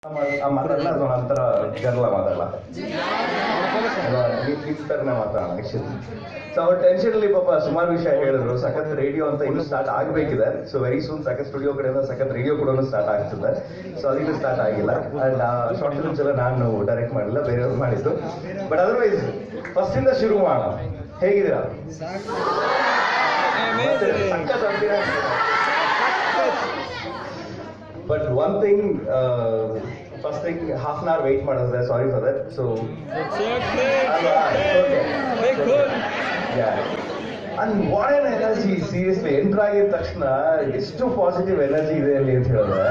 ಆ ಮಾತಾಡಲ್ಲ ಅದು ಒಂಥರ ಗರ್ಲ ಮಾತಾಡಲ್ಲ ಇನ್ಸ್ಪೈರ್ನ ಮಾತಾಡೋಣ ಆಕ್ಚುಲಿ ಸೊ ಅವ್ರ ಟೆನ್ಷನ್ ಅಲ್ಲಿ ಪಾಪ ಸುಮಾರು ವಿಷಯ ಹೇಳಿದ್ರು ಸಖತ್ ರೇಡಿಯೋ ಅಂತ ಇನ್ನು ಸ್ಟಾರ್ಟ್ ಆಗಬೇಕಿದೆ so very soon Sakath studio ಕಡೆಯಿಂದ ಸಖತ್ ರೇಡಿಯೋ ಕೂಡ ಸ್ಟಾರ್ಟ್ ಆಗ್ತದೆ ಸೊ ಅದಕ್ಕೆ ಸ್ಟಾರ್ಟ್ ಆಗಿಲ್ಲ ಅಂಡ್ ಶಾರ್ಟ್ ಫಿಲ್ಮ್ಸ್ ಎಲ್ಲ ನಾನು ಡೈರೆಕ್ಟ್ ಮಾಡಿಲ್ಲ ಬೇರೆಯವ್ರು ಮಾಡಿದ್ದು ಬಟ್ ಅದರ್ವೈಸ್ ಫಸ್ಟ್ ಇಂದ ಶುರು ಮಾಡೋಣ ಹೇಗಿದ್ದೀರಾ ಸಖತ್ ಅಭಿನಯ but one thing first thing half an hour wait ಮಾಡಿದ್ರೆ sorry for that so and what an energy seriously enter ಆಗಿದ ತಕ್ಷಣ ಎಷ್ಟು ಪಾಸಿಟಿವ್ ಎನರ್ಜಿ ಇದೆ ಅಲ್ಲಿ ಅಂತ ಹೇಳಿದ್ರೆ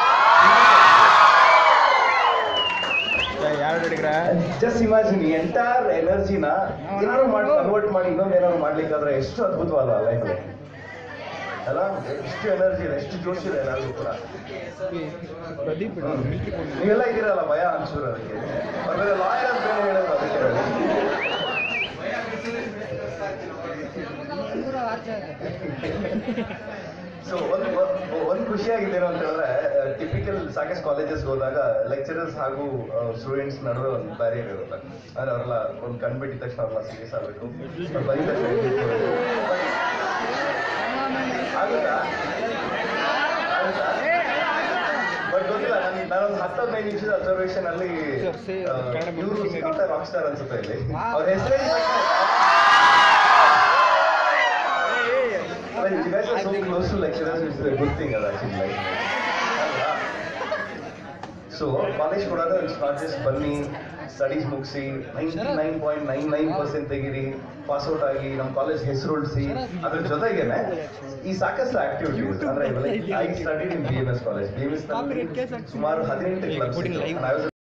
ಯಾರು ಹಿಡಿಗ್ರ ಜಸ್ಟ್ ಇಮ್ಯಾಜಿನ್ ಈ ಎಂಟೈರ್ ಎನರ್ಜಿನ ಏನಾದ್ರು ಮಾಡಿ ಕನ್ವರ್ಟ್ ಮಾಡಿ ಇನ್ನೊಂದು ಏನಾದ್ರು ಮಾಡ್ಲಿಕ್ಕಾದ್ರೆ ಎಷ್ಟು ಅದ್ಭುತವಲ್ಲ ಲೈಫಲ್ಲಿ ಅಲ್ಲ ಎಷ್ಟು ಎನರ್ಜಿ ಇದೆ ಎಷ್ಟು ಜೋಶ್ ಇದೆ ಎಲ್ಲರಿಗೂ ಕೂಡ ಪ್ರದೀಪ್ ಹ್ಮ್. ನೀವೆಲ್ಲ ಇದ್ದೀರಲ್ಲ ಭಯ ಅನ್ಸೂರು ಅದಕ್ಕೆ ಆಮೇಲೆ ಲಾಯರ್ ಅಂತ ಬೇರೆ ಹೇಳೋದು ಅದಕ್ಕೆ ಸೊ ಒಂದು ಒಂದು ಖುಷಿಯಾಗಿದ್ದೇನು ಅಂತ ಹೇಳಿದ್ರೆ ಟಿಪಿಕಲ್ ಸಾಕಷ್ಟು ಕಾಲೇಜಸ್ ಹೋದಾಗ ಲೆಕ್ಚರರ್ಸ್ ಹಾಗೂ ಸ್ಟೂಡೆಂಟ್ಸ್ ನಡುವೆ ಒಂದು ಬ್ಯಾರಿಯರ್ ಇರುತ್ತೆ ಅಂದ್ರೆ ಅವರೆಲ್ಲ ಒಂದು ಕಣ್ಬಿಟ್ಟಿದ ತಕ್ಷಣ ಅವ್ರೆಲ್ಲ ಸೀರಿಯಸ್ ಆಗಬೇಕು ಅವ್ರು ಬರೀ ತಕ್ಷಣ ಆಗುತ್ತಾ ಆಗುತ್ತಾ ಬಟ್ ಗೊತ್ತಿಲ್ಲ ನಾನು ನಾನೊಂದು ಹತ್ತು ಹದಿನೈದು ನಿಮಿಷದ ಅಬ್ಸರ್ವೇಷನ್ ಅಲ್ಲಿ Sir, say, ಕನ್ನಡ ಇವರು movie ರಾಕ್ ಸ್ಟಾರ್ ಅನ್ಸುತ್ತೆ ಇಲ್ಲಿ ಅವ್ರ ಹೆಸರೇ Like, you guys are so close to lecturers, which is a good thing, ಅಲ್ಲ, actually, like. ಅಲ್ವಾ? ಸೊ ಕಾಲೇಜ್ ಕೊಡೋದು ಇಟ್ಸ್ ನಾಟ್ ಜಸ್ಟ್ ಬನ್ನಿ ಸ್ಟಡೀಸ್ ಮುಗಿಸಿ ninety nine point nine nine percent ತೆಗೀರಿ ಪಾಸ್ ಔಟ್ ಆಗಿ ನಮ್ಮ ಕಾಲೇಜ್ ಹೆಸರು ಉಳಿಸಿ ಅದ್ರ ಜೊತೆಗೇನೆ ಈ ಸಾಕಷ್ಟು ಆಕ್ಟಿವಿಟೀಸ್ ಅಂದ್ರೆ I study in B M S college B M S ಸುಮಾರು ಹದಿನೆಂಟು ಕ್ಲಬ್ಸ್